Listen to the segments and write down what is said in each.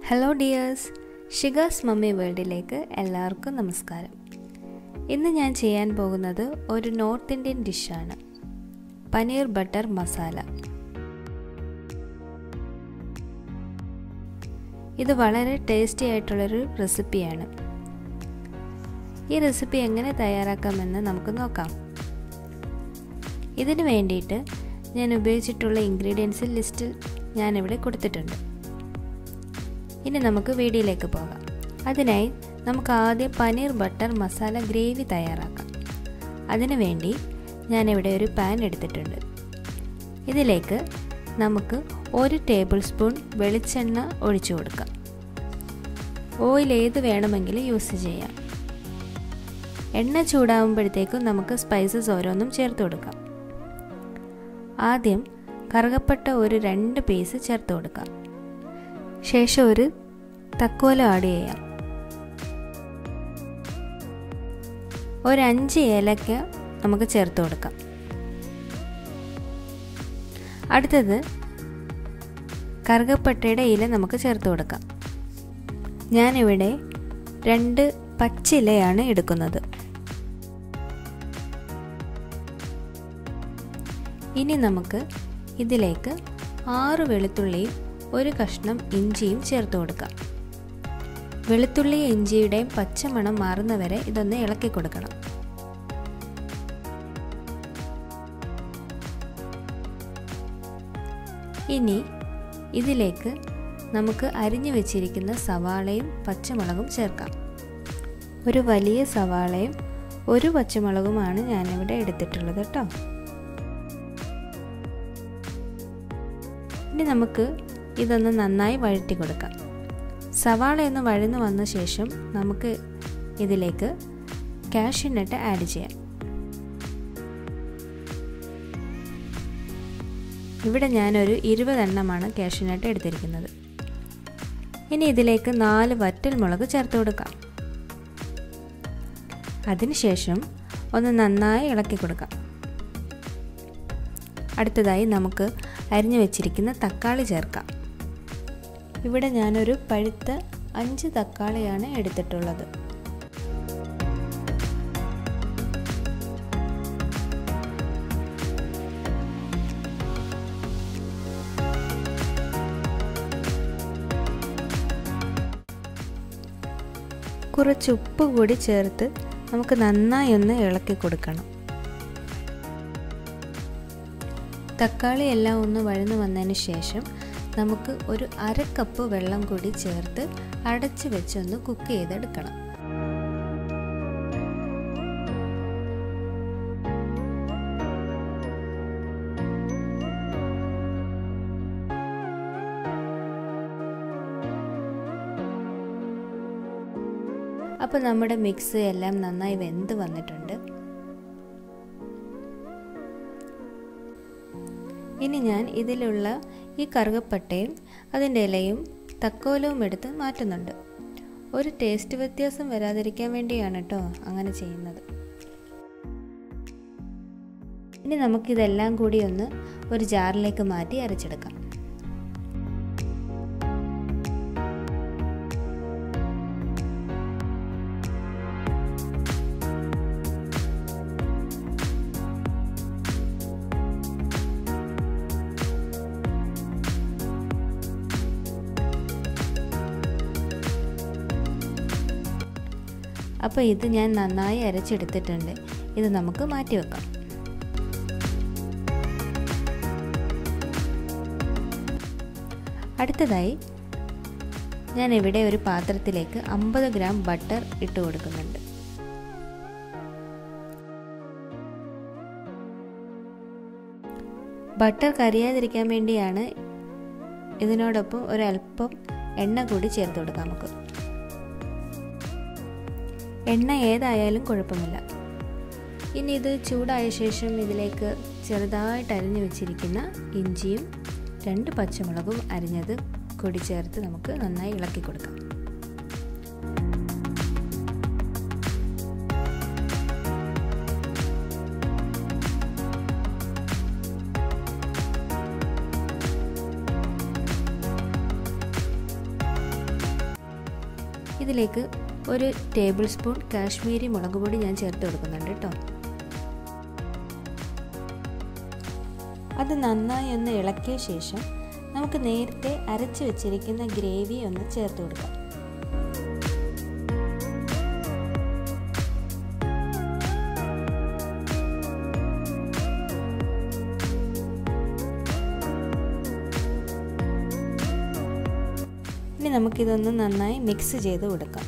hello dears ഷിഗാസ് mummy വേൾഡിലേക്ക് എല്ലാവർക്കും നമസ്കാരം ഇന്ന് ഞാൻ ചെയ്യാൻ പോകുന്നത് ഒരു നോർത്ത് ഇന്ത്യൻ ഡിഷാണ് പനീർ ബട്ടർ മസാല ഇത് വളരെ ടേസ്റ്റി ആയിട്ടുള്ളൊരു റെസിപ്പിയാണ് ഈ റെസിപ്പി എങ്ങനെ തയ്യാറാക്കാമെന്ന് നമുക്ക് നോക്കാം ഇതിന് വേണ്ടിയിട്ട് ഞാൻ ഉപയോഗിച്ചിട്ടുള്ള ഇൻഗ്രീഡിയൻസ് ലിസ്റ്റിൽ ഞാനിവിടെ കൊടുത്തിട്ടുണ്ട് ഇനി നമുക്ക് വീഡിയോയിലേക്ക് പോകാം അതിനായി നമുക്ക് ആദ്യം പനീർ ബട്ടർ മസാല ഗ്രേവി തയ്യാറാക്കാം അതിനു വേണ്ടി ഞാനിവിടെ ഒരു പാൻ എടുത്തിട്ടുണ്ട് ഇതിലേക്ക് നമുക്ക് ഒരു ടേബിൾ സ്പൂൺ വെളിച്ചെണ്ണ ഒഴിച്ചു കൊടുക്കാം ഓയിൽ ഏത് വേണമെങ്കിലും യൂസ് ചെയ്യാം എണ്ണ ചൂടാകുമ്പോഴത്തേക്കും നമുക്ക് സ്പൈസസ് ഓരോന്നും ചേർത്ത് കൊടുക്കാം ആദ്യം കറുകപ്പെട്ട ഒരു രണ്ട് പീസ് ചേർത്ത് കൊടുക്കാം ശേഷം ഒരു തക്കോല ആഡ് ചെയ്യാം ഒരു അഞ്ച് ഏലക്ക നമുക്ക് ചേർത്ത് കൊടുക്കാം അടുത്തത് കറുകപ്പട്ടയുടെ ഇല നമുക്ക് ചേർത്ത് കൊടുക്കാം ഞാനിവിടെ രണ്ട് പച്ചിലയാണ് എടുക്കുന്നത് ഇനി നമുക്ക് ഇതിലേക്ക് ആറ് വെളുത്തുള്ളിയും ഒരു കഷ്ണം ഇഞ്ചിയും ചേർത്ത് കൊടുക്കാം വെളുത്തുള്ളി ഇഞ്ചിയുടെയും പച്ചമണം മാറുന്നവരെ ഇതൊന്ന് ഇളക്കി കൊടുക്കണം ഇനി ഇതിലേക്ക് നമുക്ക് അരിഞ്ഞു വെച്ചിരിക്കുന്ന സവാളയും പച്ചമുളകും ചേർക്കാം ഒരു വലിയ സവാളയും ഒരു പച്ചമുളകുമാണ് ഞാനിവിടെ എടുത്തിട്ടുള്ളത് കേട്ടോ ഇനി നമുക്ക് ഇതൊന്ന് നന്നായി വഴറ്റി കൊടുക്കാം സവാള ഒന്ന് വഴന്നു വന്ന ശേഷം നമുക്ക് ഇതിലേക്ക് കാഷ്യൂനട്ട് ആഡ് ചെയ്യാം ഇവിടെ ഞാനൊരു ഇരുപതെണ്ണമാണ് കാഷ്യൂനട്ട് എടുത്തിരിക്കുന്നത് ഇനി ഇതിലേക്ക് നാല് വറ്റൽ മുളക് ചേർത്ത് കൊടുക്കാം അതിനുശേഷം ഒന്ന് നന്നായി ഇളക്കി കൊടുക്കാം അടുത്തതായി നമുക്ക് അരിഞ്ഞു വെച്ചിരിക്കുന്ന തക്കാളി ചേർക്കാം ഇവിടെ ഞാനൊരു പഴുത്ത അഞ്ച് തക്കാളിയാണ് എടുത്തിട്ടുള്ളത് കുറച്ച് ഉപ്പ് കൂടി ചേർത്ത് നമുക്ക് നന്നായി ഒന്ന് ഇളക്കി കൊടുക്കണം തക്കാളി എല്ലാം ഒന്ന് വഴന്നു വന്നതിന് ശേഷം നമുക്ക് ഒരു അര കപ്പ് വെള്ളം കൂടി ചേർത്ത് അടച്ച് വെച്ചൊന്ന് കുക്ക് ചെയ്തെടുക്കണം അപ്പോൾ നമ്മുടെ മിക്സ് എല്ലാം നന്നായി വെന്ത് വന്നിട്ടുണ്ട് ഇനി ഞാൻ ഇതിലുള്ള ഈ കറുകപ്പട്ടയും അതിൻ്റെ ഇലയും തക്കോലവും എടുത്ത് മാറ്റുന്നുണ്ട് ഒരു ടേസ്റ്റ് വ്യത്യാസം വരാതിരിക്കാൻ വേണ്ടിയാണ് കേട്ടോ അങ്ങനെ ചെയ്യുന്നത് ഇനി നമുക്കിതെല്ലാം കൂടി ഒന്ന് ഒരു ജാറിലേക്ക് മാറ്റി അരച്ചെടുക്കാം അപ്പോൾ ഇത് ഞാൻ നന്നായി അരച്ചെടുത്തിട്ടുണ്ട് ഇത് നമുക്ക് മാറ്റി വെക്കാം അടുത്തതായി ഞാൻ ഇവിടെ ഒരു പാത്രത്തിലേക്ക് അമ്പത് ഗ്രാം ബട്ടർ ഇട്ട് കൊടുക്കുന്നുണ്ട് ബട്ടർ കരിയാതിരിക്കാൻ വേണ്ടിയാണ് ഇതിനോടൊപ്പം ഒരല്പം എണ്ണ കൂടി ചേർത്ത് കൊടുക്കാം നമുക്ക് എണ്ണ ഏതായാലും കുഴപ്പമില്ല ഇനി ഇത് ചൂടായ ശേഷം ഇതിലേക്ക് ചെറുതായിട്ട് അരിഞ്ഞു വെച്ചിരിക്കുന്ന ഇഞ്ചിയും രണ്ട് പച്ചമുളകും അരിഞ്ഞത് കൂടി ചേർത്ത് നമുക്ക് നന്നായി ഇളക്കി കൊടുക്കാം ഇതിലേക്ക് ഒരു ടേബിൾ സ്പൂൺ കാശ്മീരി മുളക് പൊടി ഞാൻ ചേർത്ത് കൊടുക്കുന്നുണ്ട് കേട്ടോ അത് നന്നായി ഒന്ന് ഇളക്കിയ ശേഷം നമുക്ക് നേരത്തെ അരച്ച് വെച്ചിരിക്കുന്ന ഗ്രേവി ഒന്ന് ചേർത്ത് കൊടുക്കാം ഇനി നമുക്കിതൊന്ന് നന്നായി മിക്സ് ചെയ്ത് കൊടുക്കാം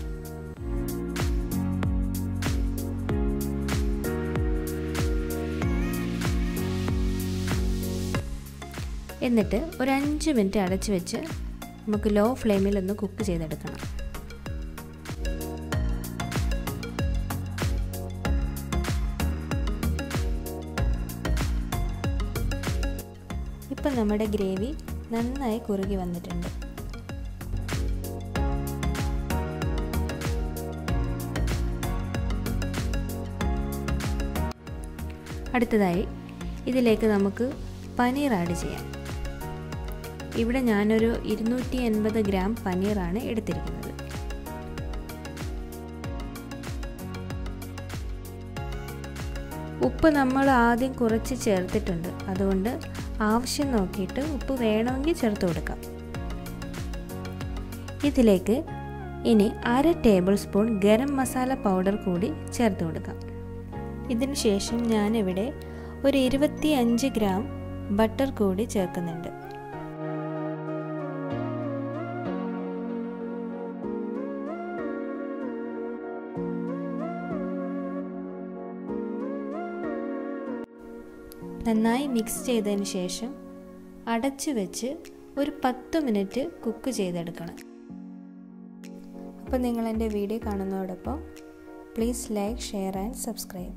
എന്നിട്ട് ഒരു അഞ്ച് മിനിറ്റ് അടച്ച് വെച്ച് നമുക്ക് ലോ ഫ്ലെയിമിൽ ഒന്ന് കുക്ക് ചെയ്തെടുക്കണം ഇപ്പം നമ്മുടെ ഗ്രേവി നന്നായി കുറുകി വന്നിട്ടുണ്ട് അടുത്തതായി ഇതിലേക്ക് നമുക്ക് പനീർ ആഡ് ചെയ്യാം ഇവിടെ ഞാനൊരു ഇരുന്നൂറ്റി എൺപത് ഗ്രാം പനീറാണ് എടുത്തിരിക്കുന്നത് ഉപ്പ് നമ്മൾ ആദ്യം കുറച്ച് ചേർത്തിട്ടുണ്ട് അതുകൊണ്ട് ആവശ്യം നോക്കിയിട്ട് ഉപ്പ് വേണമെങ്കിൽ ചേർത്ത് കൊടുക്കാം ഇതിലേക്ക് ഇനി അര tablespoon garam masala powder കൂടി ചേർത്ത് കൊടുക്കാം ഇതിന് ശേഷം ഞാനിവിടെ ഒരു ഇരുപത്തി അഞ്ച് ഗ്രാം ബട്ടർ കൂടി ചേർക്കുന്നുണ്ട് നന്നായി മിക്സ് ചെയ്തതിന് ശേഷം അടച്ചു വെച്ച് ഒരു പത്ത് മിനിറ്റ് കുക്ക് ചെയ്തെടുക്കണം അപ്പോൾ നിങ്ങൾ എൻ്റെ വീഡിയോ കാണുന്നതോടൊപ്പം please like share and subscribe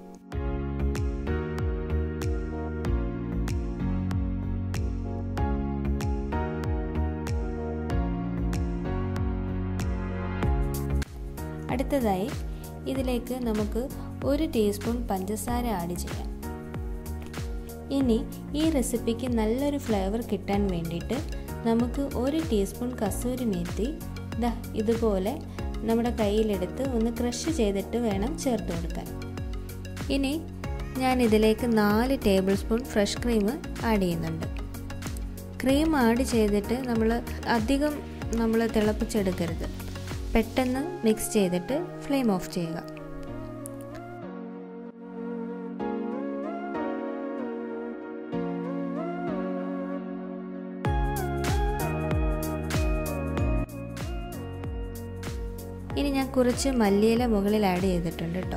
അടുത്തതായി ഇതിലേക്ക് നമുക്ക് ഒരു ടീസ്പൂൺ പഞ്ചസാര ആഡ് ചെയ്യാം ഇനി ഈ റെസിപ്പിക്ക് നല്ലൊരു ഫ്ലേവർ കിട്ടാൻ വേണ്ടിയിട്ട് നമുക്ക് ഒരു ടീസ്പൂൺ കസൂരി മേത്തി ദാ ഇതുപോലെ നമ്മുടെ കയ്യിലെടുത്ത് ഒന്ന് ക്രഷ് ചെയ്തിട്ട് വേണം ചേർത്ത് കൊടുക്കാൻ ഇനി ഞാൻ ഇതിലേക്ക് നാല് tablespoon fresh cream add ചെയ്യുന്നുണ്ട് ക്രീം ആഡ് ചെയ്തിട്ട് നമ്മൾ അധികം നമ്മൾ തിളപ്പിച്ചെടുക്കരുത് പെട്ടെന്ന് മിക്സ് ചെയ്തിട്ട് ഫ്ലെയിം ഓഫ് ചെയ്യുക ഇനി ഞാൻ കുറച്ച് മല്ലിയില മുകളിൽ ആഡ് ചെയ്തിട്ടുണ്ട് കേട്ടോ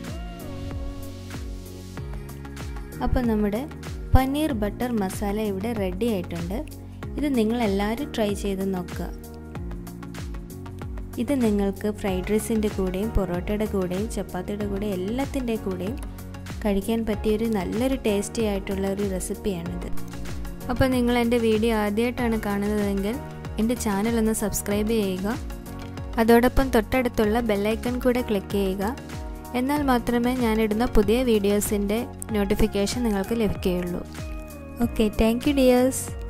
അപ്പോൾ നമ്മുടെ പനീർ ബട്ടർ മസാല ഇവിടെ റെഡി ആയിട്ടുണ്ട് ഇത് നിങ്ങളെല്ലാവരും ട്രൈ ചെയ്ത് നോക്കുക ഇത് നിങ്ങൾക്ക് ഫ്രൈഡ് റൈസിൻ്റെ കൂടെയും പൊറോട്ടയുടെ കൂടെയും ചപ്പാത്തിയുടെ കൂടെയും എല്ലാത്തിൻ്റെ കൂടെയും കഴിക്കാൻ പറ്റിയൊരു നല്ലൊരു ടേസ്റ്റി ആയിട്ടുള്ള ഒരു റെസിപ്പിയാണിത് അപ്പോൾ നിങ്ങൾ എൻ്റെ വീഡിയോ ആദ്യമായിട്ടാണ് കാണുന്നതെങ്കിൽ എൻ്റെ ചാനൽ ഒന്ന് സബ്സ്ക്രൈബ് ചെയ്യുക അതോടൊപ്പം തൊട്ടടുത്തുള്ള ബെല്ലൈക്കൺ കൂടെ ക്ലിക്ക് ചെയ്യുക എന്നാൽ മാത്രമേ ഞാനിടുന്ന പുതിയ വീഡിയോസിൻ്റെ നോട്ടിഫിക്കേഷൻ നിങ്ങൾക്ക് ലഭിക്കുകയുള്ളൂ ഓക്കെ താങ്ക് യു ഡിയേഴ്സ്